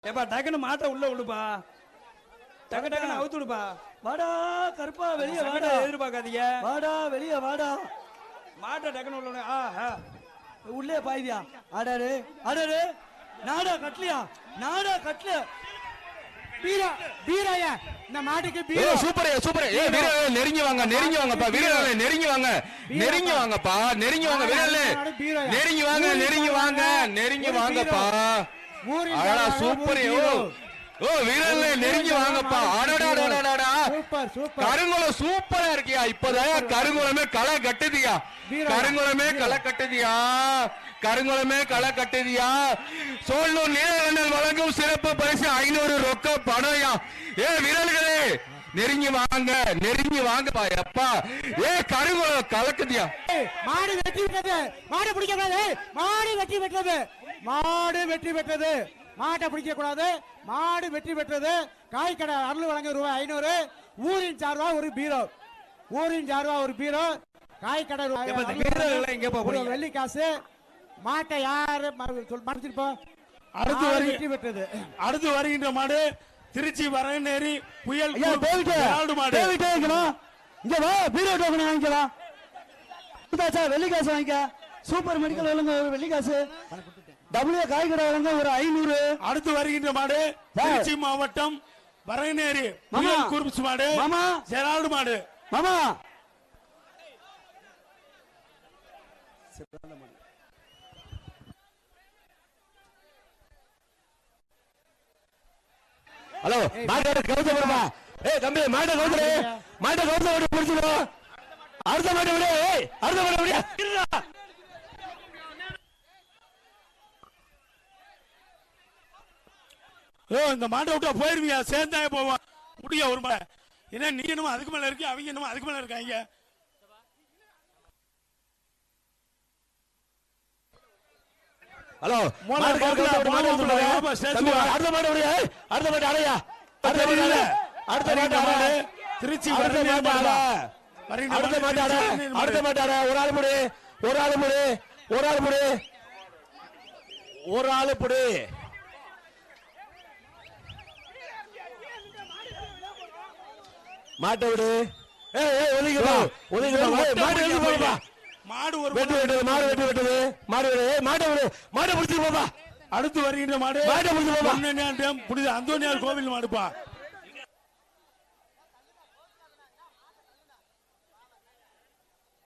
ஏப்பா டக்குன்னு மாட்டை உள்ள விடுப்பா டக்கு டக்குன்னு அவுத்து விடுப்பா வாடா கருப்பா வெளிய வாடா சங்கடத்தை எதிர்பார்க்காதீங்க வாடா வெளிய வாடா மாட்டை டக்குன்னு உள்ள விடு. ஆ ஆ. உள்ளே பாய்வியா ஆடாரு ஆடாரு நாடா கட்டலையா நாடா கட்டல பீரா பீராயா இந்த மாட்டுக்கு ஏ பீரா சூப்பர் சூப்பர் ஏ வீரர்களே நெருங்கி வாங்க நெருங்கி வாங்கப்பா வீரர்களே நெருங்கி வாங்க நெருங்கி வாங்கப்பா நெருங்கி வாங்க வீரர்களே நெருங்கி வாங்க நெருங்கி வாங்க நெருங்கி வாங்கப்பா ஊரின் அடடா சார்பாக சூப்பர் ஒரு ஓ பீரோ. ஓ வீரர்களே நெருங்கி வாங்கப்பா அடடா சூப்பர் சூப்பர் கருங்குளம் சூப்பரா இருக்கியா இப்பதான் கருங்குளமே களை கட்டுதியா வீரா. கருங்குளமே களை கட்டுதியா கருங்குளமே களை கட்டுதியா சோழூர் நீலகண்டல் வழங்கும் சிறப்பு பரிசு ஐநூறு ரொக்க பணம்யா ஏ வீரர்களே நெருங்கி வாங்க நெருங்கி வாங்கப்பா எப்பா ஏ கருங்குளம் கலக்குதியா ஏய், மாடு வெற்றி பெற்றது மாடு பிடிக்க கூடாது மாடு வெற்றி பெற்றது மாடு வெற்றி பெற்றது மாட்டை பிடிக்க கூடாது மாடு வெற்றி பெற்றது காய்கடை அருள் வழங்க ரூபாய் ஐநூறு ஊரின் சார்பா ஒரு பீரோ ஊரின் சார்பா ஒரு பீரோ காய்கடை ரூபாய் எப்ப இந்த அருள் வீரர்களை வழங்க எங்கேப்பா ஒரு போறீங்க? வெள்ளி காசு மாட்டை யாரு மறைச்சிருப்போ அடுத்து மாடு வரி வெற்றி பெற்றது அடுத்து வருகின்ற மாடு திருச்சி வரநேரி புயல் ஐயா டேவிட் விராடு மாடு டேவிட் இங்க வா இங்க வா பீரோ டோக்கன் வாங்கிக்கலாம் இந்தாச்சா வெள்ளி காசு வாங்கிக்க சூப்பர் மெடிக்கல் வழங்க ஒரு வெள்ளி காசு டபிள்யூ காய்கறி வழங்க ஒரு ஐநூறு அடுத்து வருகின்ற மாடு திருச்சி மாவட்டம் வரநேரி மாமா. புயல் குரூப்ஸ் மாடு மாமா. ஜெரால்டு மாடு மாமா ஹலோ மாட்டோட கவுத்த விடுப்பா ஏய் தம்பி மாட்டை கவுத்துரு மாட்டை கவுத்த விட பிடிச்சிடும் அடுத்த மாட்டை விடு ஏய் அடுத்த மாட்டை விடு இருடா. ஓ இந்த மாட்டை விட்டா போயிருவீங்க சேர்ந்தாங்க போவோம் முடிய ஒரு மாடு ஏன்னா நீ என்னமோ அதுக்கு மேல இருக்கு அவங்க என்னமோ அதுக்கு மேல இருக்காங்க ஹலோ மூணு மாடு மாடு கவுத்த விடு, மாடு மாடு கவுத்த விடு. வாப்பா, ஸ்டேஷன் தம்பி, வா. அடுத்த மாட்டை விடு ஏய், அடுத்த மாட்டை அடையா அடுத்த மாட்டை அடை. அடுத்த மாட்டை வருகின்ற அடை. மாடு திருச்சி அடுத்த வரநேரி மாட்டை மாடு அடை. வருகின்ற அடுத்த மாடு மாட்டை அடை. திருச்சி வரநேரி அடுத்த மாடு. மாட்டை அடை. ஒரு ஆள் முடி ஒரு ஆள் முடி ஒரு ஆள் முடி ஒரு ஆள் புடி மாட்டை விடு ஏய் ஏய் ஒதுங்கிப்பா ஒதுங்கிப்பா மாட்டை எடுத்து போப்பா மாடு ஒரு வெட்டு வெட்டுது மாடு வெட்டு வெட்டுது மாடு விடு ஏய், மாட்டை விடு மாட்டை பிடிச்சிட்டு போப்பா அடுத்து வருகின்ற மாடு மாட்டை பிடிச்சு போப்பா பொன்னணியான் டேம் புனித அந்தோனியார் கோவில் மாடுப்பா